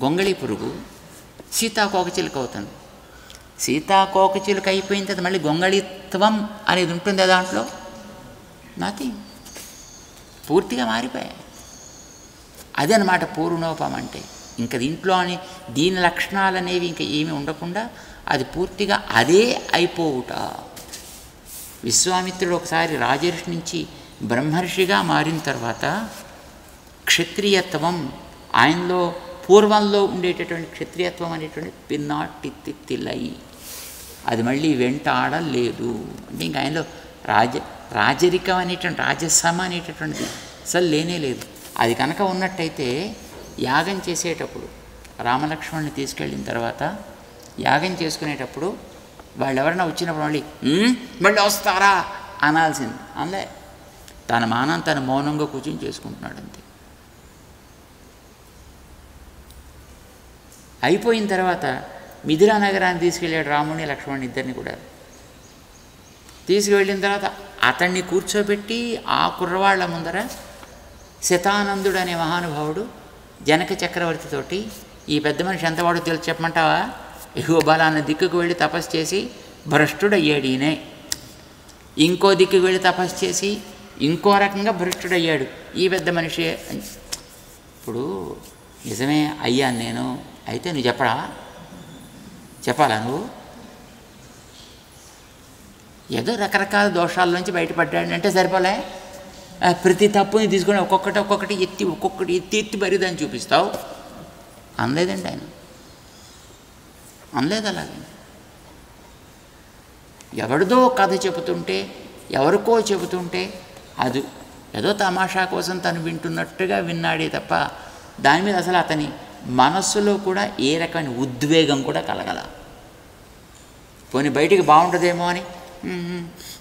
గొంగళి పురుగు సీతాకోకచిలుక అవుతుంది సీతాకోకచిలుక అయిపోయిన తర్వాత మళ్ళీ గొంగళిత్వం అనేది ఉంటుందా దాంట్లో నథింగ్ పూర్తిగా మారిపోయాయి అదనమాట పూర్ణోపం అంటే ఇంకా దీంట్లో అని దీని లక్షణాలు అనేవి ఇంకా ఏమీ ఉండకుండా అది పూర్తిగా అదే అయిపోవుట విశ్వామిత్రుడు ఒకసారి రాజర్షి నుంచి బ్రహ్మర్షిగా మారిన తర్వాత క్షత్రియత్వం ఆయనలో పూర్వంలో ఉండేటటువంటి క్షత్రియత్వం అనేటువంటి పిన్నాటిత్తిలై అది మళ్ళీ వెంటాడలేదు అంటే ఇంకా ఆయనలో రాజ రాజరికం అనేటువంటి రాజసమ అనేటటువంటిది అసలు లేనే లేదు అది కనుక ఉన్నట్టయితే యాగం చేసేటప్పుడు రామలక్ష్మణ్ని తీసుకెళ్ళిన తర్వాత యాగం చేసుకునేటప్పుడు వాళ్ళు ఎవరైనా వచ్చినప్పుడు మళ్ళీ "ఉమ్, మళ్ళీ వస్తారా అనాల్సింది అందులో తన మానం తన మౌనంగా కూర్చొని చేసుకుంటున్నాడు అంతే అయిపోయిన తర్వాత మిథిలా నగరాన్ని తీసుకెళ్ళాడు రాముని లక్ష్మణుని ఇద్దరిని కూడా తీసుకువెళ్ళిన తర్వాత అతన్ని కూర్చోబెట్టి ఆ కుర్రవాళ్ళ ముందర శతానందుడు అనే మహానుభావుడు జనక చక్రవర్తితోటి ఈ పెద్ద మనిషి ఎంతవాడు తెలుసు చెప్పమంటావా ఇహో బలాన్న దిక్కుకు వెళ్ళి తపస్సు చేసి భ్రష్టుడయ్యాడు ఈయనే ఇంకో దిక్కుకు వెళ్ళి తపస్సు చేసి ఇంకో రకంగా భ్రష్టుడయ్యాడు ఈ పెద్ద మనిషి అని. ఇప్పుడు నిజమే అయ్యాను నేను అయితే నువ్వు చెప్పడా చెప్పాలా నువ్వు ఏదో రకరకాల దోషాల నుంచి బయటపడ్డాడు అంటే సరిపోలే ఆ, ప్రతి తప్పుని తీసుకొని ఒక్కొక్కటి ఒక్కొక్కటి ఎత్తి ఒక్కొక్కటి ఎత్తి ఎత్తి బరిదని చూపిస్తావు అనలేదండి ఆయన అనలేదు అలాగే ఎవరిదో కథ చెబుతుంటే ఎవరికో చెబుతుంటే అది ఏదో తమాషా కోసం తను వింటున్నట్టుగా విన్నాడే తప్ప దాని మీద అసలు అతని మనస్సులో కూడా ఏ రకమైన ఉద్వేగం కూడా కలగల పోనీ బయటికి బాగుంటుందేమో అని "మ్మ్."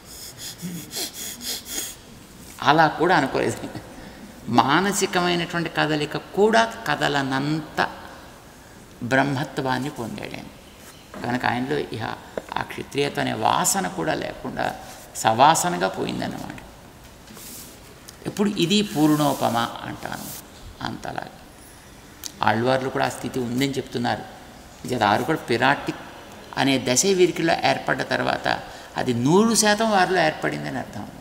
అలా కూడా అనుకోలేదు మానసికమైనటువంటి కదలిక కూడా కదలనంత బ్రహ్మత్వాన్ని పొందాడు ఆయన కనుక ఆయనలో ఇహ ఆ క్షత్రియత్వం అనే వాసన కూడా లేకుండా సవాసనగా పోయిందన్నమాట ఇప్పుడు ఇది పూర్ణోపమ అంటాను అంతలాగా ఆళ్వార్లు కూడా ఆ స్థితి ఉందని చెప్తున్నారు ఇది ఆరు కూడా పిరాటి అనే దశ వీరికిలో ఏర్పడ్డ తర్వాత అది నూరు శాతం వారిలో ఏర్పడిందని అర్థం అన్నమాట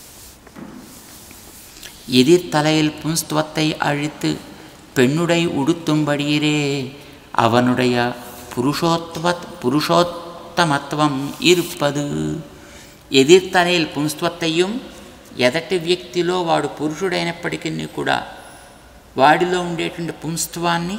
எதிர் தலையில் புன்ஸ்துவத்தை அழித்து பெண்ணுடை உடுத்தும்படியிரே அவனுடைய புருஷோத்வ புருஷோத்தமத்துவம் இருப்பது ఎదిర్తనేల్ పుంస్త్వత్తయ్యం ఎదటి వ్యక్తిలో వాడు పురుషుడైనప్పటికీ కూడా వాడిలో ఉండేటువంటి పుంస్త్వాన్ని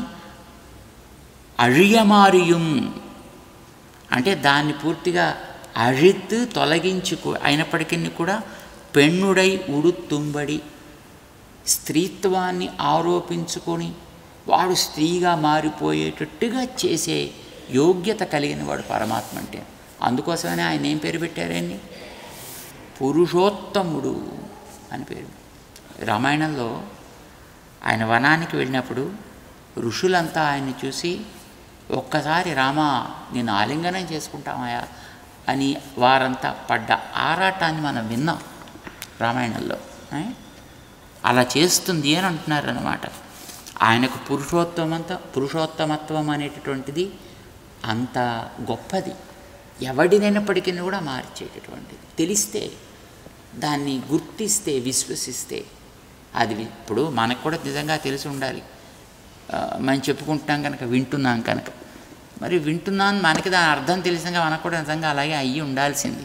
అழிయమారియం అంటే దాన్ని పూర్తిగా అழிత్ తొలగించుకు అయినప్పటికీ కూడా పెన్నుడై ఉడుతుంబడి స్త్రీత్వాన్ని ఆరోపించుకొని వాడు స్త్రీగా మారిపోయేటట్టుగా చేసే యోగ్యత కలిగిన వాడు పరమాత్మ అంటే అందుకోసమనే ఆయన ఏం పేరు పెట్టారండి పురుషోత్తముడు అని పేరు రామాయణంలో ఆయన వనానికి వెళ్ళినప్పుడు ఋషులంతా ఆయన్ని చూసి ఒక్కసారి రామా నేను ఆలింగనం చేసుకుంటామయా అని వారంతా పడ్డ ఆరాటాన్ని మనం విన్నాం రామాయణంలో ఏ? అలా చేస్తుంది అని అంటున్నారు అనమాట ఆయనకు పురుషోత్తమంత పురుషోత్తమత్వం అనేటటువంటిది అంత గొప్పది ఎవడినైనప్పటికీ కూడా మార్చేటటువంటిది తెలిస్తే దాన్ని గుర్తిస్తే విశ్వసిస్తే అది వి- ఇప్పుడు మనకు కూడా నిజంగా తెలిసి ఉండాలి ఆ, మనం చెప్పుకుంటున్నాం కనుక వింటున్నాం కనుక మరి వింటున్నాను మనకి దాని అర్థం తెలిసినాక మనకు కూడా నిజంగా అలాగే అయ్యి ఉండాల్సింది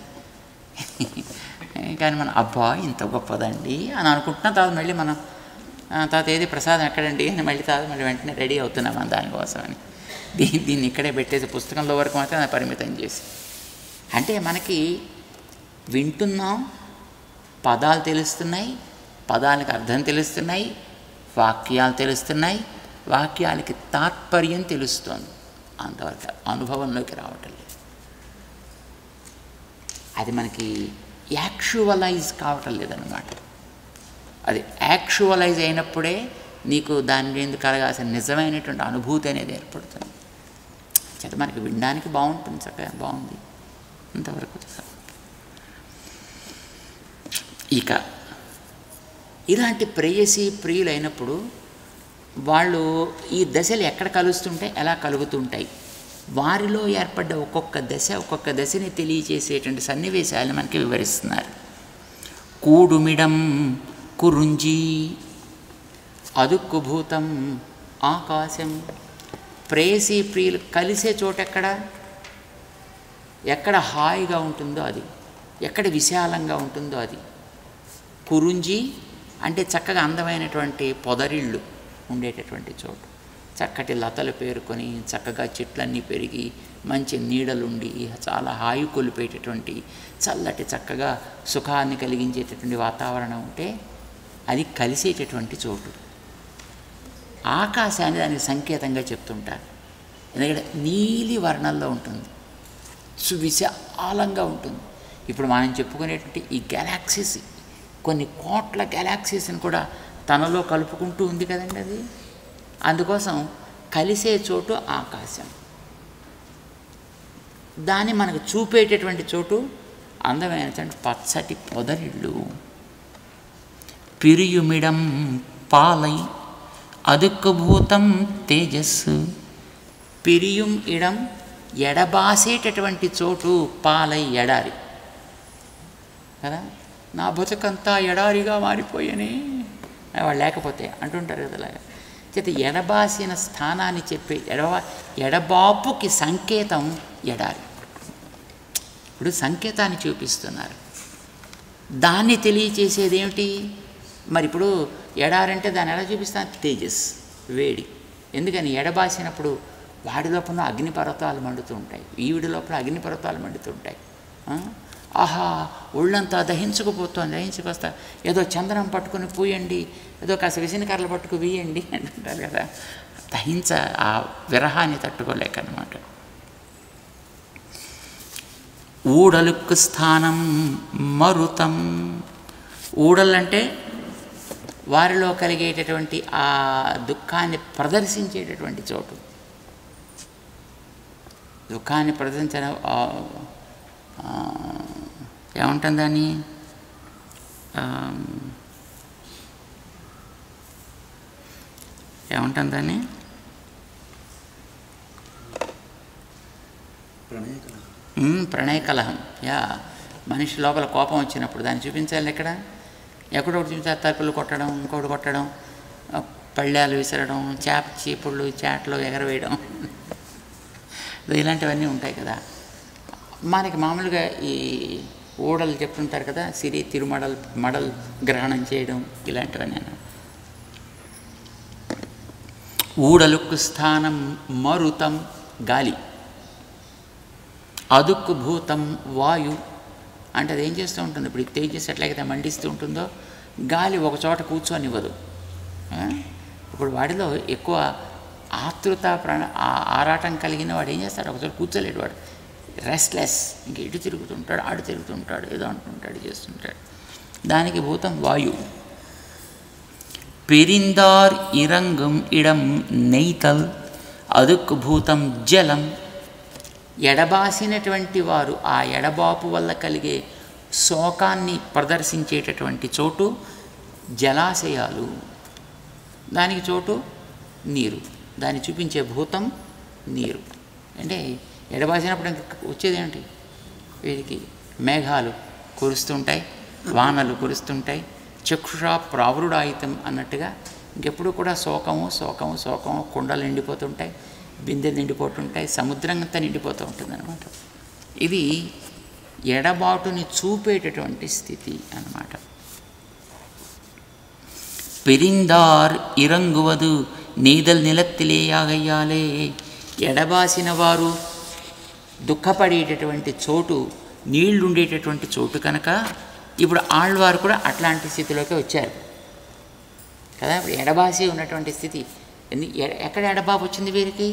కానీ మనం అబ్బా ఇంత గొప్పదండి అని అనుకుంటున్నా తర్వాత మళ్ళీ మనం ఆ, తర్వాత ఏది ప్రసాదం ఎక్కడండి అని మళ్ళీ తర్వాత మళ్ళీ వెంటనే రెడీ అవుతున్నాం మనం దానికోసం అని దీన్ని దీన్ని ఇక్కడే పెట్టేసి పుస్తకంలో వరకు మాత్రం పరిమితం చేసి అంటే మనకి వింటున్నాం పదాలు తెలుస్తున్నాయి పదాలకు అర్థం తెలుస్తున్నాయి వాక్యాలు తెలుస్తున్నాయి వాక్యాలకి తాత్పర్యం తెలుస్తోంది అంతవరకు అనుభవంలోకి రావటం లేదు అది మనకి యాక్చువలైజ్ కావటం లేదన్నమాట అది యాక్చువలైజ్ అయినప్పుడే నీకు దాని మీద కలగాల్సిన నిజమైనటువంటి అనుభూతి అనేది ఏర్పడుతుంది చేత మనకి వినడానికి బాగుంటుంది చక్కగా బాగుంది అంతవరకు చాలు. ఇక ఇలాంటి ప్రేయసి ప్రియులైనప్పుడు వాళ్ళు ఈ దశలు ఎక్కడ కలుస్తుంటే ఎలా కలుగుతుంటాయి వారిలో ఏర్పడ్డ ఒక్కొక్క దశ ఒక్కొక్క దశని తెలియచేసేటువంటి సన్నివేశాలు మనకి వివరిస్తున్నారు కూడుమిడం కురుంజి అదుక్కుభూతం ఆకాశం ప్రేయసి ప్రియులు కలిసే చోట ఎక్కడ ఎక్కడ హాయిగా ఉంటుందో అది ఎక్కడ విశాలంగా ఉంటుందో అది కురుంజి అంటే చక్కగా అందమైనటువంటి పొదరిళ్ళు ఉండేటటువంటి చోటు చక్కటి లతలు పేరుకొని చక్కగా చెట్లన్నీ పెరిగి మంచి నీడలుండి చాలా హాయి కొలిపేటటువంటి చల్లటి చక్కగా సుఖాన్ని కలిగించేటటువంటి వాతావరణం ఉంటే అది కలిసేటటువంటి చోటు ఆకాశాన్ని దానికి సంకేతంగా చెప్తుంటారు ఎందుకంటే నీలి వర్ణంలో ఉంటుంది సువిశాలంగా ఉంటుంది ఇప్పుడు మనం చెప్పుకునేటువంటి ఈ గెలాక్సీస్ కొన్ని కోట్ల గెలాక్సీస్ని కూడా తనలో కలుపుకుంటూ ఉంది కదండి అది అందుకోసం కలిసే చోటు ఆకాశం దాన్ని మనకు చూపేటటువంటి చోటు అందమైనటువంటి పచ్చటి పొదరిళ్ళు పిరియుమిడం పాలై అదుక్కుభూతం తేజస్సు పిరియుం ఇడం ఎడబాసేటటువంటి చోటు పాలై ఎడారి కదా నా బతుకంతా ఎడారిగా మారిపోయని వాళ్ళు లేకపోతే అంటుంటారు కదా అలాగా చేత ఎడబాసిన స్థానాన్ని చెప్పే ఎడబా ఎడబాపుకి సంకేతం ఎడారి ఇప్పుడు సంకేతాన్ని చూపిస్తున్నారు దాన్ని తెలియచేసేది ఏమిటి మరి ఇప్పుడు ఎడారంటే దాన్ని ఎలా చూపిస్తాను తేజస్ వేడి ఎందుకని ఎడబాసినప్పుడు వాడి లోపల అగ్నిపర్వతాలు మండుతూ ఉంటాయి ఈవిడి లోపల అగ్నిపర్వతాలు మండుతూ ఉంటాయి ఆ? ఆహా ఒళ్ళంతా దహించుకుపోతుంది దహించుకొస్తా ఏదో చందనం పట్టుకుని పూయండి ఏదో కాస్త విసినకర్రలు పట్టుకు వీయండి అంటుంటారు కదా దహించ ఆ విరహాన్ని తట్టుకోలేక అనమాట ఊడలుక్కు స్థానం మరుతం ఊడలంటే వారిలో కలిగేటటువంటి ఆ దుఃఖాన్ని ప్రదర్శించేటటువంటి చోటు దుఃఖాన్ని ప్రదర్శించడం ఆ, ఆ, ఏమంటుంది దాన్ని ఆ, ఏమంటుంది దాన్ని ఉమ్, ప్రణయ కలహం యా మనిషి లోపల కోపం వచ్చినప్పుడు దాన్ని చూపించాలి ఎక్కడ ఎక్కడో ఒకటి చూపించాలి తలుపులు కొట్టడం ఇంకోటి కొట్టడం ఆ, పళ్ళాలు విసరడం చేప చీపుళ్ళు చాట్లో ఎగరవేయడం ఇలాంటివన్నీ ఉంటాయి కదా మనకి మామూలుగా ఈ ఓడలు చెప్తుంటారు కదా సిరి తిరుమడల్ మడల్ గ్రహణం చేయడం ఇలాంటివన్నీ అన్నమాట. ఊడలుక్కు స్థానం మరుతం గాలి అదుక్కు భూతం వాయు అంటే అది ఏం చేస్తూ ఉంటుంది ఇప్పుడు ఈ తేజస్ ఎట్లయితే మండిస్తూ ఉంటుందో గాలి ఒక చోట కూర్చొనివ్వదు ఆ? ఇప్పుడు వాడిలో ఎక్కువ ఆతృత ప్రాణ ఆ- ఆరాటం కలిగిన వాడు ఏం చేస్తాడు ఒక చోట కూర్చోలేడు వాడు రెస్ట్లెస్ ఇంక ఇటు తిరుగుతుంటాడు ఆడు తిరుగుతుంటాడు ఏదో అంటుంటాడు చేస్తుంటాడు దానికి భూతం వాయువు பெரிந்தார் இறங்கும் இடம் நெய்தல் அதுக்கு భూతం జలం ఎడబాసినటువంటి వారు ఆ ఎడబాపు వల్ల కలిగే శోకాన్ని ప్రదర్శించేటటువంటి చోటు జలాశయాలు దానికి చోటు నీరు దాన్ని చూపించే భూతం నీరు అంటే ఎడబాసినప్పుడు ఇంక వచ్చేది ఏమిటి వీరికి మేఘాలు కురుస్తుంటాయి వానలు కురుస్తుంటాయి చక్షుషా ప్రావృడాయితం అన్నట్టుగా ఇంకెప్పుడు కూడా శోకము శోకము శోకము కుండలు నిండిపోతుంటాయి బిందెలు నిండిపోతుంటాయి సముద్రం అంతా నిండిపోతూ ఉంటుంది అనమాట ఇది ఎడబాటుని చూపేటటువంటి స్థితి అన్నమాట పెరిందార్ ఇరంగువదు నీదల్ నిలత్తిలేయాగయ్యాలే ఎడబాసిన వారు దుఃఖపడేటటువంటి చోటు నీళ్లు ఉండేటటువంటి చోటు కనుక ఇప్పుడు ఆళ్వారు కూడా అట్లాంటి స్థితిలోకి వచ్చారు కదా ఇప్పుడు ఎడబాసి ఉన్నటువంటి స్థితి ఎన్ని- ఎ- ఎక్కడ ఎడబాపు వచ్చింది వీరికి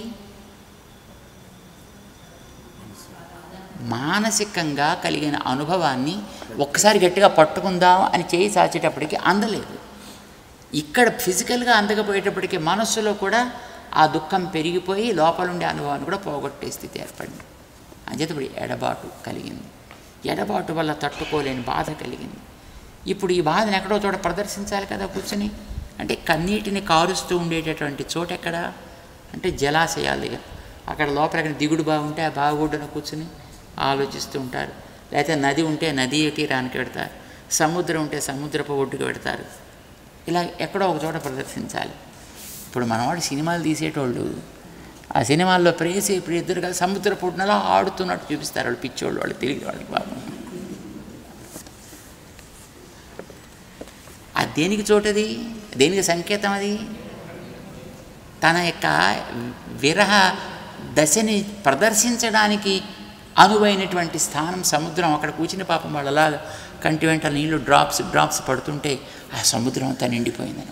మానసికంగా కలిగిన అనుభవాన్ని ఒక్కసారి గట్టిగా పట్టుకుందాం అని చేయి సాచేటప్పటికి అందలేదు ఇక్కడ ఫిజికల్గా అందకపోయేటప్పటికీ మనస్సులో కూడా ఆ దుఃఖం పెరిగిపోయి లోపల ఉండే అనుభవాన్ని కూడా పోగొట్టే స్థితి ఏర్పడింది అంచేత ఇప్పుడు ఎడబాటు కలిగింది ఎడబాటు వల్ల తట్టుకోలేని బాధ కలిగింది ఇప్పుడు ఈ బాధను ఎక్కడో చోట ప్రదర్శించాలి కదా కూర్చుని అంటే కన్నీటిని కారుస్తూ ఉండేటటువంటి చోటు ఎక్కడ అంటే జలాశయాల దగ్గర అక్కడ లోపల ఎక్కడ దిగుడు బాగుంటే ఆ బాగుడున కూర్చుని ఆలోచిస్తూ ఉంటారు లేకపోతే నది ఉంటే నదీ తీరానికి పెడతారు సముద్రం ఉంటే సముద్రపు ఒడ్డుకు పెడతారు ఇలా ఎక్కడో ఒక చోట ప్రదర్శించాలి ఇప్పుడు మనవాడు సినిమాలు తీసేటోళ్ళు ఆ సినిమాల్లో ప్రేసి ఇప్పుడు ఇద్దరు కలిసి సముద్ర పుట్టినలా ఆడుతున్నట్టు చూపిస్తారు వాళ్ళు పిచ్చోళ్ళు వాళ్ళు తెలియదు వాళ్ళకి బాబు అది దేనికి చోటది దేనికి సంకేతం అది తన యొక్క విరహ దశని ప్రదర్శించడానికి అనువైనటువంటి స్థానం సముద్రం అక్కడ కూర్చుని పాపం వాళ్ళు అలా కంటి వెంట నీళ్లు డ్రాప్స్ డ్రాప్స్ పడుతుంటే ఆ సముద్రం అంతా నిండిపోయిందనమాట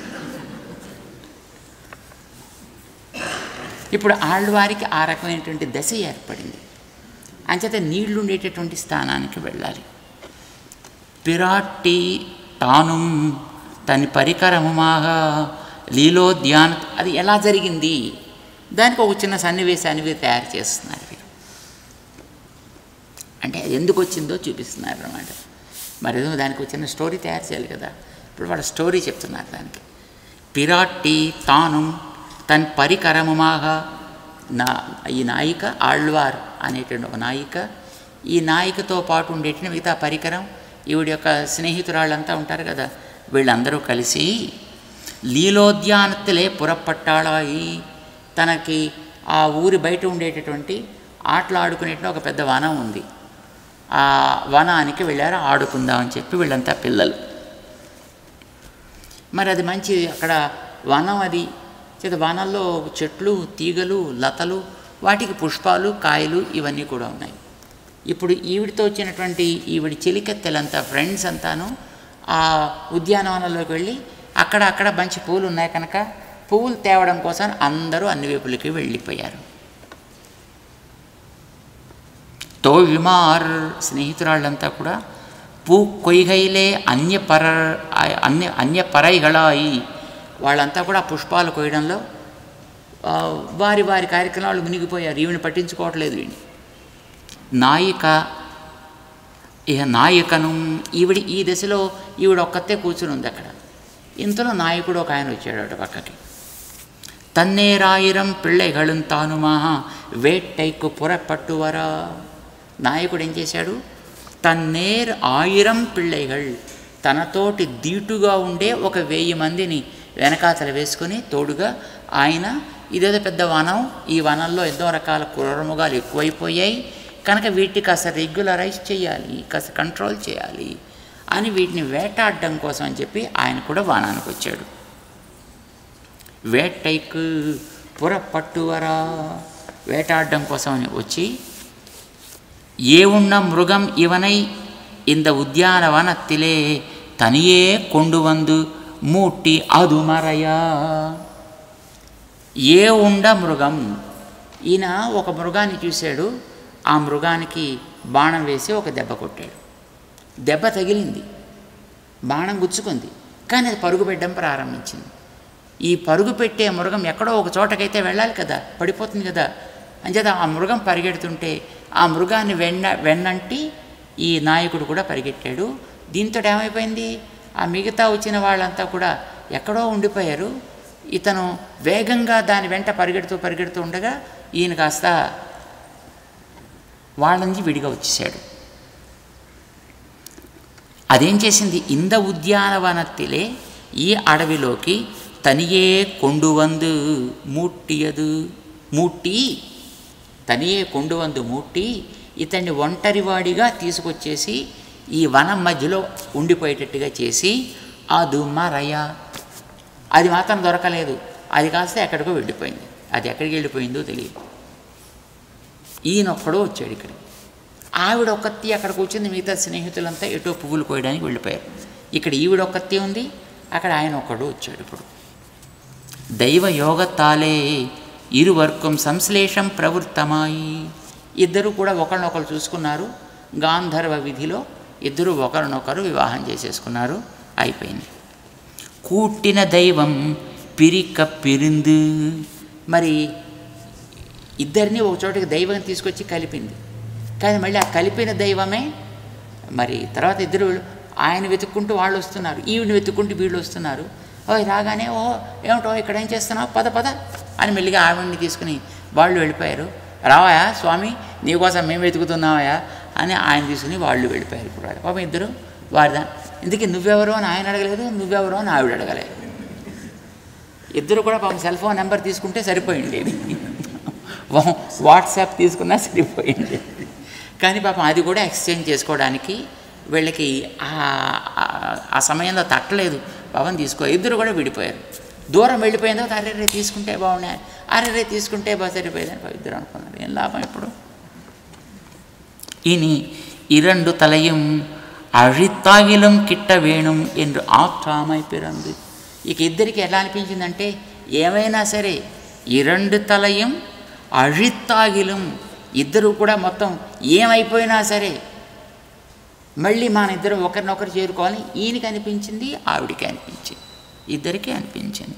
ఇప్పుడు ఆళ్ళవారికి ఆ రకమైనటువంటి దశ ఏర్పడింది అంచేత నీళ్లు ఉండేటటువంటి స్థానానికి వెళ్ళాలి పిరాట్టి తాను తన పరికరముమాగా లీలోద్యాన అది ఎలా జరిగింది దానికి ఒక చిన్న సన్నివేశాన్ని వీరు తయారు చేస్తున్నారు వీరు అంటే అది ఎందుకు వచ్చిందో చూపిస్తున్నారు అన్నమాట మరి ఏదో దానికి ఒక చిన్న స్టోరీ తయారు చేయాలి కదా ఇప్పుడు వాళ్ళ స్టోరీ చెప్తున్నారు దానికి పిరాట్టి తాను తన పరికరముమాగా నా ఈ నాయిక ఆళ్వార్ అనేటువంటి ఒక నాయిక ఈ నాయికతో పాటు ఉండేటువంటి మిగతా పరికరం ఈవిడ యొక్క స్నేహితురాళ్ళంతా ఉంటారు కదా వీళ్ళందరూ కలిసి లీలోద్యానத்திலே పురపట్టాళాయి తనకి ఆ ఊరి బయట ఉండేటటువంటి ఆటలు ఆడుకునేటువంటి ఒక పెద్ద వనం ఉంది ఆ వనానికి వెళ్ళారు ఆడుకుందామని చెప్పి వీళ్ళంతా పిల్లలు మరి అది మంచి అక్కడ వనం అది చేత వనంలో చెట్లు తీగలు లతలు వాటికి పుష్పాలు కాయలు ఇవన్నీ కూడా ఉన్నాయి ఇప్పుడు ఈవిడితో వచ్చినటువంటి ఈవిడి చెలికత్తెలంతా ఫ్రెండ్స్ అంతాను ఆ ఉద్యానవనంలోకి వెళ్ళి అక్కడ అక్కడ మంచి పూలు ఉన్నాయి కనుక పువ్వులు తేవడం కోసం అందరూ అన్ని వైపులకి వెళ్ళిపోయారు తోళ్మార్ స్నేహితురాళ్ళంతా కూడా పూ కొయ్యగైలే అన్యపర అన్య అన్యపరైగళాయి వాళ్ళంతా కూడా పుష్పాలు కొయ్యడంలో ఆ, వారి వారి కార్యక్రమాలు మునిగిపోయారు ఈవిని పట్టించుకోవట్లేదు వీడిని నాయిక ఇక నాయకను ఈవిడి ఈ దశలో ఈవిడ ఒక్కతే కూర్చుని ఉంది అక్కడ ఇంతలో నాయకుడు ఒక ఆయన వచ్చాడు అటు పక్కకి తన్నేరాయిరం పిళ్ళైగళం తానుమా వేట్టైకు పురపట్టువరా నాయకుడు ఏం చేశాడు తన్నేర్ ఆయిరం పిళ్ళైగళ్ తనతోటి దీటుగా ఉండే ఒక వెయ్యి మందిని వెనకాతల వేసుకొని తోడుగా ఆయన ఇదేదో పెద్ద వనం ఈ వనంలో ఎన్నో రకాల క్రూరముగాలు ఎక్కువైపోయాయి కనుక వీటిని కాస్త రెగ్యులరైజ్ చేయాలి కాస్త కంట్రోల్ చేయాలి అని వీటిని వేటాడడం కోసం అని చెప్పి ఆయన కూడా వనానికి వచ్చాడు వేటైకు పుర పట్టువరా వేటాడడం కోసం అని వచ్చి ఏ ఉన్న మృగం ఇవనై இந்த ఉద్యానవనத்திலே తనియే కొండు వందు మూట్టి అదుమరయా ఏ ఉండ మృగం ఈయన ఒక మృగాన్ని చూశాడు ఆ మృగానికి బాణం వేసి ఒక దెబ్బ కొట్టాడు దెబ్బ తగిలింది బాణం గుచ్చుకుంది కానీ అది పరుగు పెట్టడం ప్రారంభించింది ఈ పరుగు పెట్టే మృగం ఎక్కడో ఒక చోటకైతే వెళ్ళాలి కదా పడిపోతుంది కదా అంచేత ఆ మృగం పరిగెడుతుంటే ఆ మృగాన్ని వెన్న వెన్నంటి ఈ నాయకుడు కూడా పరిగెట్టాడు దీంతో ఏమైపోయింది ఆ మిగతా వచ్చిన వాళ్ళంతా కూడా ఎక్కడో ఉండిపోయారు ఇతను వేగంగా దాని వెంట పరిగెడుతూ పరిగెడుతూ ఉండగా ఈయన కాస్త వాళ్ళ నుంచి విడిగా వచ్చేసాడు అదేం చేసింది ఇంద ఉద్యానవనத்திலே ఈ అడవిలోకి తనియే కొండు వందు మూట్టియదు మూట్టి తనియే కొండు వందు మూట్టి ఇతన్ని ఒంటరివాడిగా తీసుకొచ్చేసి ఈ వనం మధ్యలో ఉండిపోయేటట్టుగా చేసి ఆ దుమ్మరయ అది మాత్రం దొరకలేదు అది కాస్త ఎక్కడికో వెళ్ళిపోయింది అది ఎక్కడికి వెళ్ళిపోయిందో తెలియదు ఈయనొక్కడో వచ్చాడు ఇక్కడ ఆవిడ ఒక్కత్తి అక్కడ కూర్చుంది మిగతా స్నేహితులంతా ఎటో పువ్వులు కోయడానికి వెళ్ళిపోయారు ఇక్కడ ఈవిడ ఒక్కత్తి ఉంది అక్కడ ఆయన ఒక్కడు వచ్చాడు ఇప్పుడు దైవ యోగத்தாலே ఇరువర్గం సంశ్లేషం ప్రవృత్తమాయి ఇద్దరు కూడా ఒకరినొకరు చూసుకున్నారు గాంధర్వ విధిలో ఇద్దరు ఒకరినొకరు వివాహం చేసేసుకున్నారు అయిపోయింది కూట్టిన దైవం పిరిక పిరిందు మరి ఇద్దరిని ఒక చోటకి దైవం తీసుకొచ్చి కలిపింది కానీ మళ్ళీ ఆ కలిపిన దైవమే మరి తర్వాత ఇద్దరు ఆయన వెతుక్కుంటూ వాళ్ళు వస్తున్నారు ఈవిని వెతుక్కుంటూ వీళ్ళు వస్తున్నారు ఓ రాగానే ఓ ఏమిటో ఇక్కడ ఏం చేస్తున్నావు పద పద అని మెల్లిగా ఆవిడ్ని తీసుకుని వాళ్ళు వెళ్ళిపోయారు రావాయా స్వామి నీకోసం మేము వెతుకుతున్నావయా అని ఆయన తీసుకుని వాళ్ళు వెళ్ళిపోయారు ఇప్పుడు వాళ్ళు పాపం ఇద్దరు వారిదా ఇందుకే నువ్వెవరు అని ఆయన అడగలేదు నువ్వెవరు అని ఆవిడ అడగలేదు ఇద్దరు కూడా పాపం సెల్ ఫోన్ నెంబర్ తీసుకుంటే సరిపోయింది వా- వాట్సాప్ తీసుకున్నా సరిపోయింది కానీ పాపం అది కూడా ఎక్స్చేంజ్ చేసుకోవడానికి వీళ్ళకి ఆ- ఆ- ఆ సమయంలో తట్టలేదు పాపం తీసుకో ఇద్దరు కూడా విడిపోయారు దూరం వెళ్ళిపోయిన తర్వాత అరే రే తీసుకుంటే బాగున్నాయి అరే రే తీసుకుంటే బాగా సరిపోయేదని పాపం ఇద్దరు అనుకున్నారు ఏం లాభం ఇప్పుడు இனி இரண்டு தலையும் అழிతాగిలం కిట్ట వేణుం என்று ఆత్రామై పిరంది ఇక ఇద్దరికి ఎలా అనిపించిందంటే ఏమైనా సరే ఇరండు తలయం అழிతాగిలం ఇద్దరు కూడా మొత్తం ఏమైపోయినా సరే మళ్ళీ మన ఇద్దరు ఒకరినొకరు చేరుకోవాలని ఈయనకి అనిపించింది ఆవిడికి అనిపించింది ఇద్దరికీ అనిపించింది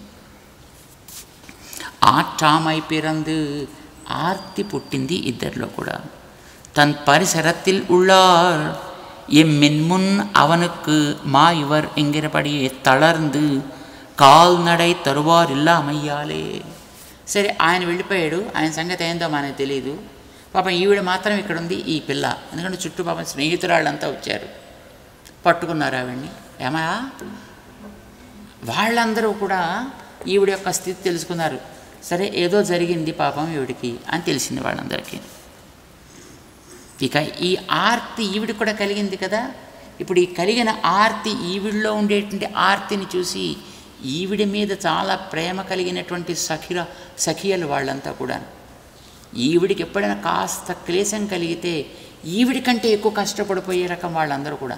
ஆற்றாமை பிறந்து ஆர்த்தி புட்டிந்தி இத்தரில் கூட தன் பரிசரத்தில் உள்ளார் எம்மின் முன் அவனுக்கு மா இவர் என்கிறபடியே தளர்ந்து కాల్నడై తరువారు ఇల్లామయ్యాలే సరే ఆయన వెళ్ళిపోయాడు ఆయన సంగతి ఏందో మనకు తెలియదు పాపం ఈవిడ మాత్రం ఇక్కడ ఉంది ఈ పిల్ల ఎందుకంటే చుట్టూ పాపం స్నేహితురాళ్ళంతా వచ్చారు పట్టుకున్నారు ఆవిడ్ని ఏమయా వాళ్ళందరూ కూడా ఈవిడ యొక్క స్థితి తెలుసుకున్నారు సరే ఏదో జరిగింది పాపం ఈవిడికి అని తెలిసింది వాళ్ళందరికీ ఇక ఈ ఆర్తి ఈవిడికి కూడా కలిగింది కదా ఇప్పుడు ఈ కలిగిన ఆర్తి ఈవిడిలో ఉండేటువంటి ఆర్తిని చూసి ఈవిడి మీద చాలా ప్రేమ కలిగినటువంటి సఖిర సఖియలు వాళ్ళంతా కూడా ఈవిడికి ఎప్పుడైనా కాస్త క్లేశం కలిగితే ఈవిడి కంటే ఎక్కువ కష్టపడిపోయే రకం వాళ్ళందరూ కూడా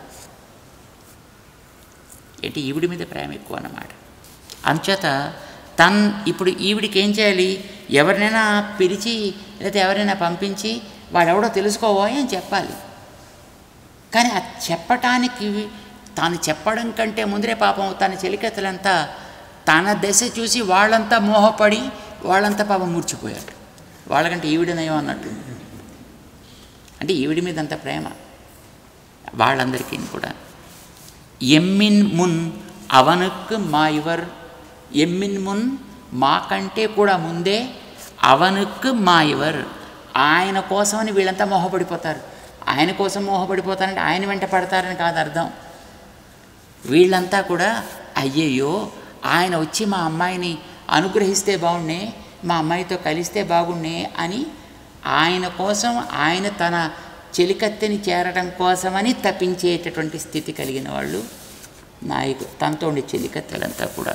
ఏంటి ఈవిడి మీద ప్రేమ ఎక్కువ అన్నమాట అంచేత తన్ ఇప్పుడు ఈవిడికి ఏం చేయాలి ఎవరినైనా పిలిచి లేదా ఎవరైనా పంపించి వాడెవడో తెలుసుకోవా అని చెప్పాలి కానీ అది చెప్పటానికి తాను చెప్పడం కంటే ముందరే పాపం తన చెలికత్తలంతా తన దశ చూసి వాళ్ళంతా మోహపడి వాళ్ళంతా పాపం మూర్చిపోయారు వాళ్ళకంటే ఈవిడనయం అన్నట్టు అంటే ఈవిడి మీద అంత ప్రేమ వాళ్ళందరికీ కూడా ఎమ్మిన్ మున్ అవనుకు మా ఇవర్ ఎమ్మిన్ మున్ మాకంటే కూడా ముందే అవనుకు మా ఇవర్ ఆయన కోసమని వీళ్ళంతా మోహపడిపోతారు ఆయన కోసం మోహపడిపోతారంటే ఆయన వెంట పడతారని కాదు అర్థం వీళ్ళంతా కూడా అయ్యయ్యో ఆయన వచ్చి మా అమ్మాయిని అనుగ్రహిస్తే బాగుండే మా అమ్మాయితో కలిస్తే బాగుండే అని ఆయన కోసం ఆయన తన చెలికత్తెని చేరడం కోసమని తప్పించేటటువంటి స్థితి కలిగిన వాళ్ళు నాయకు తనతో ఉండే చెలికత్తెలంతా కూడా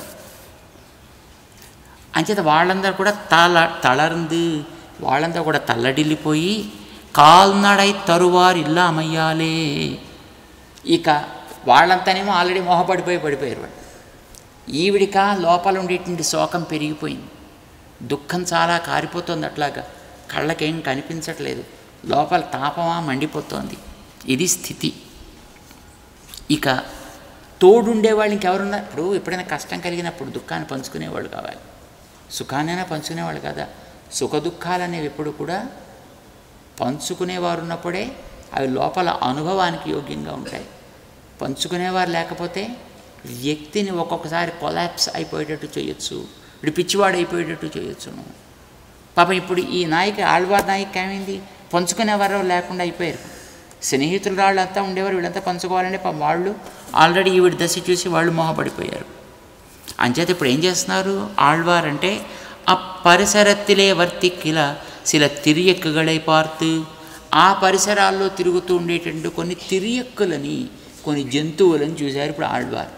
అంచేత వాళ్ళందరూ కూడా తల తళర్ంది వాళ్ళంతా కూడా తల్లడిల్లిపోయి కాల్నడై తరువారు ఇల్లా అమయ్యాలే ఇక వాళ్ళంతానేమో ఆల్రెడీ మోహపడిపోయి పడిపోయారు వాళ్ళు ఈవిడిక లోపల ఉండేటువంటి శోకం పెరిగిపోయింది దుఃఖం చాలా కారిపోతుంది అట్లాగా కళ్ళకేం కనిపించట్లేదు లోపల తాపమా మండిపోతోంది ఇది స్థితి ఇక తోడుండే వాళ్ళు ఇంకెవరున్నారు ఇప్పుడు ఎప్పుడైనా కష్టం కలిగినప్పుడు దుఃఖాన్ని పంచుకునేవాళ్ళు కావాలి సుఖాన్నైనా పంచుకునేవాళ్ళు కదా సుఖ దుఃఖాలు అనేవి ఎప్పుడు కూడా పంచుకునేవారు ఉన్నప్పుడే అవి లోపల అనుభవానికి యోగ్యంగా ఉంటాయి పంచుకునేవారు లేకపోతే వ్యక్తిని ఒక్కొక్కసారి కొలాప్స్ అయిపోయేటట్టు చేయొచ్చు ఇప్పుడు పిచ్చివాడు అయిపోయేటట్టు చేయొచ్చును పాపం ఇప్పుడు ఈ నాయక ఆళ్వార్ నాయక్ ఏమైంది పంచుకునేవారు లేకుండా అయిపోయారు స్నేహితులు వాళ్ళంతా ఉండేవారు వీళ్ళంతా పంచుకోవాలంటే పాపం వాళ్ళు ఆల్రెడీ ఈవిడ దశ చూసి వాళ్ళు మోహపడిపోయారు అంచేత ఇప్పుడు ఏం చేస్తున్నారు ఆళ్వార్ అంటే అప్పరిసరత్తిలే వర్తిక్కిల సిల తిరియక్కుగళై పార్తు ఆ పరిసరాల్లో తిరుగుతూ ఉండేటువంటి కొన్ని తిరియక్కులని కొన్ని జంతువులను చూశారు ఇప్పుడు ఆళ్వార్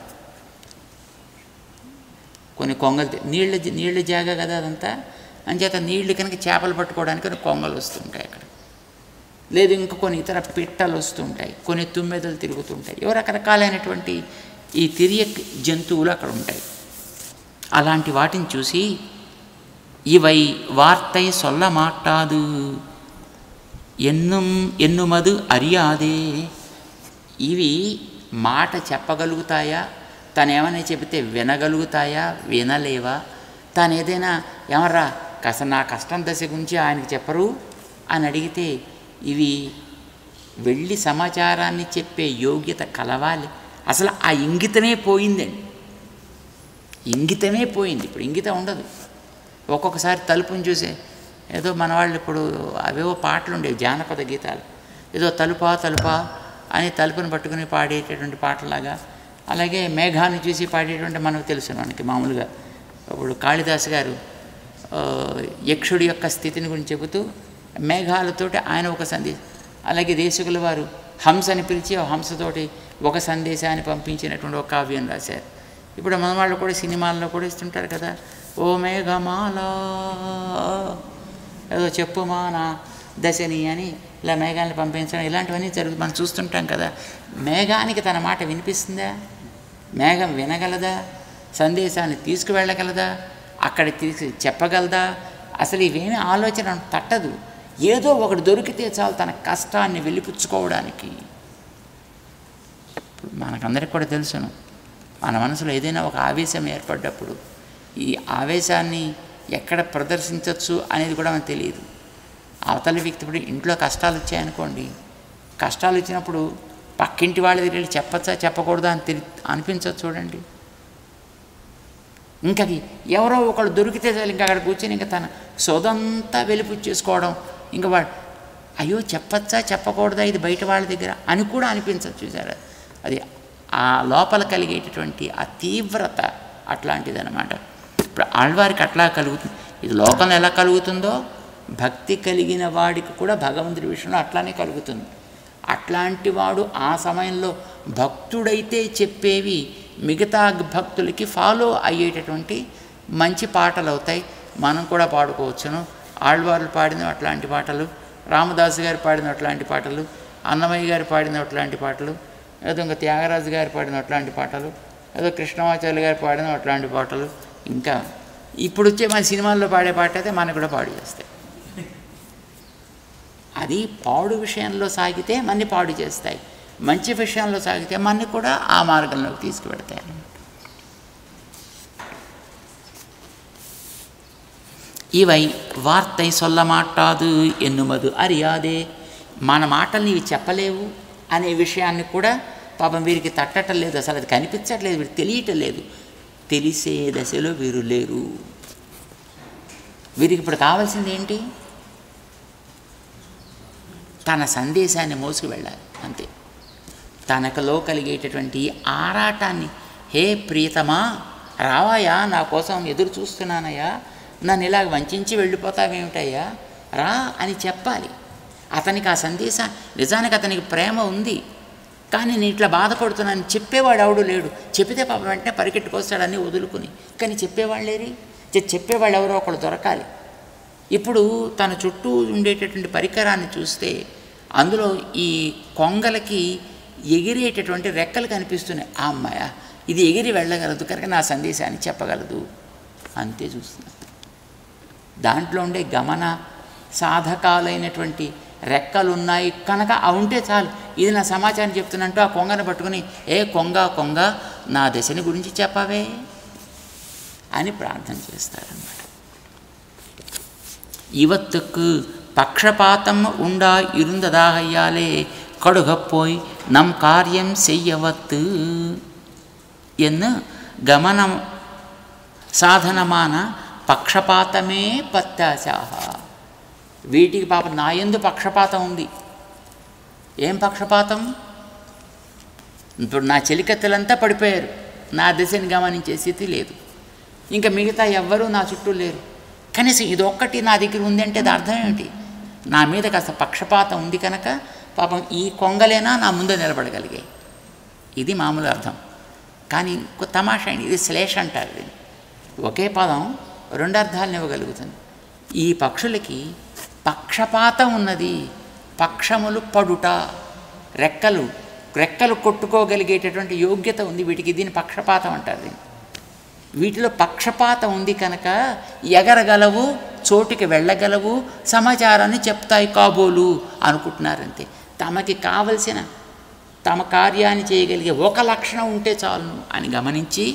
కొన్ని కొంగలు తి- నీళ్ళ జ- నీళ్ళ జాగా కదా అదంతా అంచేత నీళ్లు కనుక చేపలు పట్టుకోవడానికి కొన్ని కొంగలు వస్తుంటాయి అక్కడ లేదు ఇంకా కొన్ని ఇతర పిట్టలు వస్తుంటాయి కొన్ని తుమ్మెదలు తిరుగుతుంటాయి ఏవో రకరకాలైనటువంటి ఈ తిరియక్ జంతువులు అక్కడ ఉంటాయి అలాంటి వాటిని చూసి ఇవై వార్తై సొల్ల మాటాదు ఎన్నుం ఎన్నుమదు అరియాదే ఇవి మాట చెప్పగలుగుతాయా తను ఏమైనా చెబితే వినగలుగుతాయా వినలేవా తాను ఏదైనా ఏమర్రా కాస్త నా కష్టం దశ గురించి ఆయనకి చెప్పరు అని అడిగితే ఇవి వెళ్ళి సమాచారాన్ని చెప్పే యోగ్యత కలవాలి అసలు ఆ ఇంగితమే పోయిందండి ఇంగితమే పోయింది ఇప్పుడు ఇంగితం ఉండదు ఒక్కొక్కసారి తలుపుని చూసే ఏదో మన వాళ్ళు ఇప్పుడు అవేవో పాటలు ఉండేవి జానపద గీతాలు ఏదో తలుపా తలుపా అని తలుపుని పట్టుకుని పాడేటటువంటి పాటలాగా అలాగే మేఘాన్ని చూసి పాడేటువంటి మనకు తెలుసు మనకి మామూలుగా ఇప్పుడు కాళిదాసు గారు ఆ, యక్షుడి యొక్క స్థితిని గురించి చెబుతూ మేఘాలతోటి ఆయన ఒక సందేశం అలాగే దేశకుల వారు హంసని పిలిచి ఆ హంసతోటి ఒక సందేశాన్ని పంపించినటువంటి ఒక కావ్యం రాశారు ఇప్పుడు మన వాళ్ళు కూడా సినిమాల్లో కూడా ఇస్తుంటారు కదా ఓ మేఘమాల ఏదో చెప్పుమా నా దశని అని ఇలా మేఘాన్ని పంపించడం ఇలాంటివన్నీ జరుగు మనం చూస్తుంటాం కదా మేఘానికి తన మాట వినిపిస్తుందా మేఘం వినగలదా సందేశాన్ని తీసుకువెళ్ళగలదా అక్కడ తీసి చెప్పగలదా అసలు ఇవేమీ ఆలోచన తట్టదు ఏదో ఒకటి దొరికితే చాలు తన కష్టాన్ని వెలిపుచ్చుకోవడానికి ఇప్పుడు మనకందరికి కూడా తెలుసును మన మనసులో ఏదైనా ఒక ఆవేశం ఏర్పడ్డప్పుడు ఈ ఆవేశాన్ని ఎక్కడ ప్రదర్శించవచ్చు అనేది కూడా మనకు తెలియదు అవతల వ్యక్తి ఇప్పుడు ఇంట్లో కష్టాలు వచ్చాయనుకోండి కష్టాలు వచ్చినప్పుడు పక్కింటి వాళ్ళ దగ్గర వెళ్ళి చెప్పచ్చా చెప్పకూడదా అని తెలి అనిపించవచ్చు చూడండి ఇంకా ఎవరో ఒకళ్ళు దొరికితే చాలు ఇంకా అక్కడ కూర్చొని ఇంకా తన సొదంతా వెలిపుచ్చేసుకోవడం ఇంకా వాడు అయ్యో చెప్పచ్చా చెప్పకూడదా ఇది బయట వాళ్ళ దగ్గర అని కూడా అనిపించచ్చు చూసారా అది ఆ లోపల కలిగేటటువంటి ఆ తీవ్రత అట్లాంటిదన్నమాట ఇప్పుడు ఆళ్వారికి అట్లా కలుగుతుంది ఇది లోకంలో ఎలా కలుగుతుందో భక్తి కలిగిన వాడికి కూడా భగవంతుడి విషయంలో అట్లానే కలుగుతుంది అట్లాంటి వాడు ఆ సమయంలో భక్తుడైతే చెప్పేవి మిగతా భక్తులకి ఫాలో అయ్యేటటువంటి మంచి పాటలు అవుతాయి మనం కూడా పాడుకోవచ్చును ఆళ్వార్లు పాడిన అట్లాంటి పాటలు రామదాసు గారు పాడిన అట్లాంటి పాటలు అన్నమయ్య గారు పాడిన అట్లాంటి పాటలు ఏదో ఇంకా త్యాగరాజు గారు పాడిన అట్లాంటి పాటలు ఏదో కృష్ణమాచార్య గారు పాడిన అట్లాంటి పాటలు ఇంకా ఇప్పుడు వచ్చే మన సినిమాల్లో పాడే పాట అయితే మనకు కూడా పాడు చేస్తాయి అది పాడు విషయంలో సాగితే మన్ని పాడు చేస్తాయి మంచి విషయంలో సాగితే మన్ని కూడా ఆ మార్గంలోకి తీసుకువెడతాయి అన్నమాట ఇవై వార్తై సొల్ల మాట్లాదు ఎన్నుమదు అరియాదే మన మాటల్ని ఇవి చెప్పలేవు అనే విషయాన్ని కూడా పాపం వీరికి తట్టటం లేదు అసలు అది కనిపించట్లేదు వీరికి తెలియటం లేదు తెలిసే దశలో వీరు లేరు వీరికి ఇప్పుడు కావాల్సింది ఏంటి తన సందేశాన్ని మోసుకు వెళ్ళాలి అంతే తనకలో కలిగేటటువంటి ఆరాటాన్ని హే ప్రియతమా రావాయా నా కోసం ఎదురు చూస్తున్నానయ్యా నన్ను ఇలాగ వంచి వెళ్ళిపోతావేమిటయ్యా రా అని చెప్పాలి అతనికి ఆ సందేశం నిజానికి అతనికి ప్రేమ ఉంది కానీ నేను ఇట్లా బాధపడుతున్నాను చెప్పేవాడు ఎవడు లేడు చెప్పితే పాపం వెంటనే పరిగెట్టుకొస్తాడని వదులుకుని కానీ చెప్పేవాళ్ళు లేరి చె- చెప్పేవాళ్ళు ఎవరో ఒకళ్ళు దొరకాలి ఇప్పుడు తన చుట్టూ ఉండేటటువంటి పరికరాన్ని చూస్తే అందులో ఈ కొంగలకి ఎగిరేటటువంటి రెక్కలు కనిపిస్తున్నాయి ఆ అమ్మాయ ఇది ఎగిరి వెళ్ళగలదు కనుక నా సందేశాన్ని చెప్పగలదు అంతే చూస్తున్నా దాంట్లో ఉండే గమన సాధకాలైనటువంటి రెక్కలు ఉన్నాయి కనుక అవి ఉంటే చాలు ఇది నా సమాచారం చెప్తున్నట్టు ఆ కొంగను పట్టుకుని ఏ కొంగ కొంగ నా దశని గురించి చెప్పవే అని ప్రార్థన చేస్తారన్నమాట இவத்துக்கு பக்ஷபாத்தம் உண்டா இருந்ததாகையாலே கடுகப்போய் நம் காரியம் செய்யவத்து என்று గమనం సాధనమాన పక్షపాతమే పత్యాశాహ వీటికి పాప నా ఎందు పక్షపాతం ఉంది ఏం పక్షపాతం ఇప్పుడు నా చెలికత్తెలంతా పడిపోయారు నా దిశని గమనించే స్థితి లేదు ఇంకా మిగతా ఎవ్వరూ నా చుట్టూ లేరు కనీసం ఇదొక్కటి నా దగ్గర ఉందంటే అది అర్థం ఏమిటి నా మీద కాస్త పక్షపాతం ఉంది కనుక పాపం ఈ కొంగలేనా నా ముందే నిలబడగలిగాయి ఇది మామూలు అర్థం కానీ ఇంకో తమాషా ఏంటి? ఇది శ్లేష అంటారు దీన్ని ఒకే పదం రెండు అర్థాలను ఇవ్వగలుగుతుంది ఈ పక్షులకి పక్షపాతం ఉన్నది పక్షములు పడుట రెక్కలు రెక్కలు కొట్టుకోగలిగేటటువంటి యోగ్యత ఉంది వీటికి దీని పక్షపాతం అంటారు దీన్ని వీటిలో పక్షపాతం ఉంది కనుక ఎగరగలవు చోటుకి వెళ్ళగలవు సమాచారాన్ని చెప్తాయి కాబోలు అనుకుంటున్నారంతే తమకి కావలసిన తమ కార్యాన్ని చేయగలిగే ఒక లక్షణం ఉంటే చాలును అని గమనించి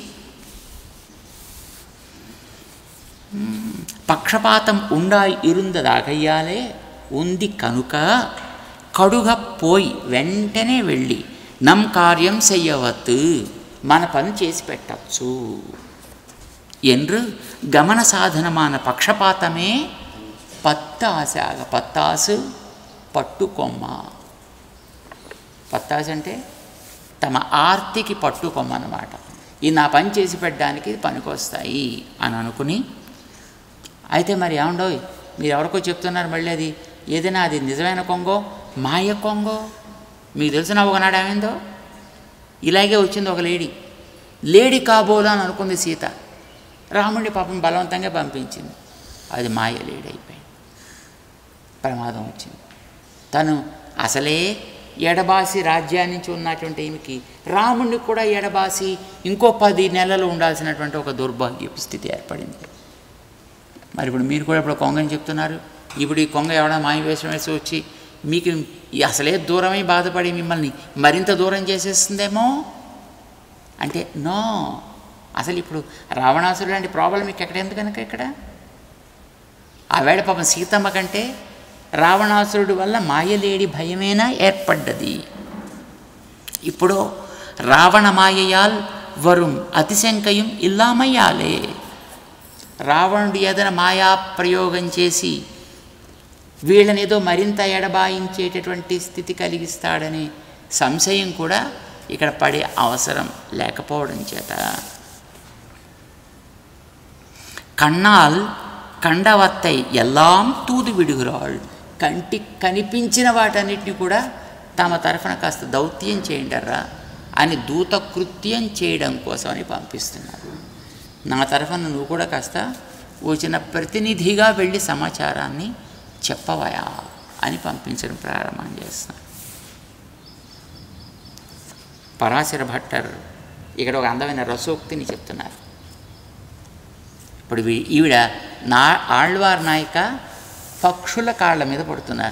మ్మ్, పక్షపాతం ఉండా ఇరుందదాగయ్యాలే ఉంది కనుక కడుగ పోయి వెంటనే వెళ్ళి నమ్ కార్యం చెయ్యవద్దు మన పని చేసి పెట్టచ్చు என்று గమన సాధనమాన పక్షపాతమే పత్తాసాగ పత్తాసు పట్టుకొమ్మ పత్తాసు అంటే తమ ఆర్తికి పట్టుకొమ్మ అన్నమాట ఈ నా పని చేసి పెట్టడానికి పనికొస్తాయి అని అనుకుని అయితే మరి ఏమండోయ్ మీరు ఎవరికో చెప్తున్నారు మళ్ళీ అది ఏదైనా అది నిజమైన కొంగో మాయ కొంగో మీకు తెలిసిన ఒకనాడు ఏమైందో ఇలాగే వచ్చింది ఒక లేడీ లేడీ కాబోలు అని అనుకుంది సీత రాముడిని పాపం బలవంతంగా పంపించింది అది మాయ లేడీ అయిపోయింది ప్రమాదం వచ్చింది తను అసలే ఎడబాసి రాజ్యాన్ని నుంచి ఉన్నటువంటి ఈమెకి రాముడిని కూడా ఎడబాసి ఇంకో పది నెలలు ఉండాల్సినటువంటి ఒక దౌర్భాగ్యపు స్థితి ఏర్పడింది మరి ఇప్పుడు మీరు కూడా ఇప్పుడు కొంగని చెప్తున్నారు ఇప్పుడు ఈ కొంగ ఎవడో మాయ వేషం వేసి వచ్చి మీకు ఈ అసలే దూరమై బాధపడి మిమ్మల్ని మరింత దూరం చేసేస్తుందేమో అంటే నో అసలు ఇప్పుడు రావణాసురుడు లాంటి ప్రాబ్లం మీకు ఎక్కడ ఎందుకు కనుక ఇక్కడ ఆ వేళ పాపం సీతమ్మ కంటే రావణాసురుడు వల్ల మాయలేడి భయమేనా ఏర్పడ్డది ఇప్పుడు రావణ మాయయాల్ వరుం అతిశంకయం ఇల్లామయ్యాలే రావణుడు ఏదైనా మాయా ప్రయోగం చేసి వీళ్ళని ఏదో మరింత ఎడబాయించేటటువంటి స్థితి కలిగిస్తాడనే సంశయం కూడా ఇక్కడ పడే అవసరం లేకపోవడం చేత కన్నాల్ కండవత్తై ఎల్లాం తూదు విడుగురాள் కంటికి కనిపించిన వాటన్నిటిని కూడా తమ తరఫున కాస్త దౌత్యం చేయండర్రా అని దూత కృత్యం చేయడం కోసమని పంపిస్తున్నారు నా తరఫున నువ్వు కూడా కాస్త వచ్చిన ప్రతినిధిగా వెళ్ళి సమాచారాన్ని చెప్పవయా అని పంపించడం ప్రారంభం చేస్తున్నాను పరాశర భట్టర్ ఇక్కడ ఒక అందమైన రసోక్తిని చెప్తున్నారు ఇప్పుడు వీ- ఈవిడ నా ఆళ్వార్ నాయక పక్షుల కాళ్ళ మీద పడుతున్నారు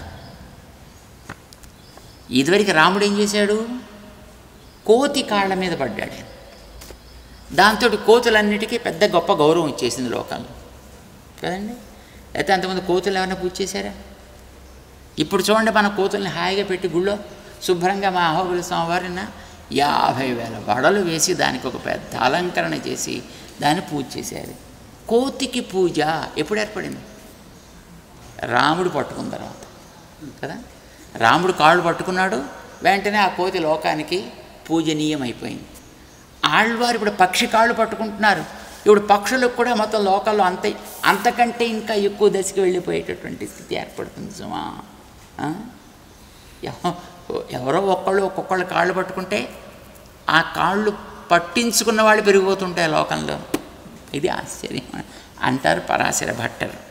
ఇదివరకు రాముడు ఏం చేశాడు కోతి కాళ్ళ మీద పడ్డాడు దాంతో కోతులన్నిటికీ పెద్ద గొప్ప గౌరవం వచ్చేసింది లోకంలో కదండి అయితే అంతకుముందు కోతులు ఏమైనా పూజ చేశారా ఇప్పుడు చూడండి మన కోతుల్ని హాయిగా పెట్టి గుళ్ళో శుభ్రంగా మా అహోబలి స్వామివారిన యాభై వేల వడలు వేసి దానికి ఒక పెద్ద అలంకరణ చేసి దాన్ని పూజ చేశారు కోతికి పూజ ఎప్పుడు ఏర్పడింది రాముడు పట్టుకున్న తర్వాత కదా రాముడు కాళ్ళు పట్టుకున్నాడు వెంటనే ఆ కోతి లోకానికి పూజనీయం అయిపోయింది ఆళ్వారు ఇప్పుడు పక్షి కాళ్ళు పట్టుకుంటున్నారు ఇప్పుడు పక్షులకు కూడా మొత్తం లోకల్లో అంత అంతకంటే ఇంకా ఎక్కువ దశకి వెళ్ళిపోయేటటువంటి స్థితి ఏర్పడుతుంది సుమా ఆ? ఎవ- ఎవరో ఒక్కళ్ళు ఒక్కొక్కళ్ళు కాళ్ళు పట్టుకుంటే ఆ కాళ్ళు పట్టించుకున్న వాళ్ళు పెరిగిపోతుంటాయి లోకంలో ఇది ఆశ్చర్యం అంటారు పరాశర భట్టర్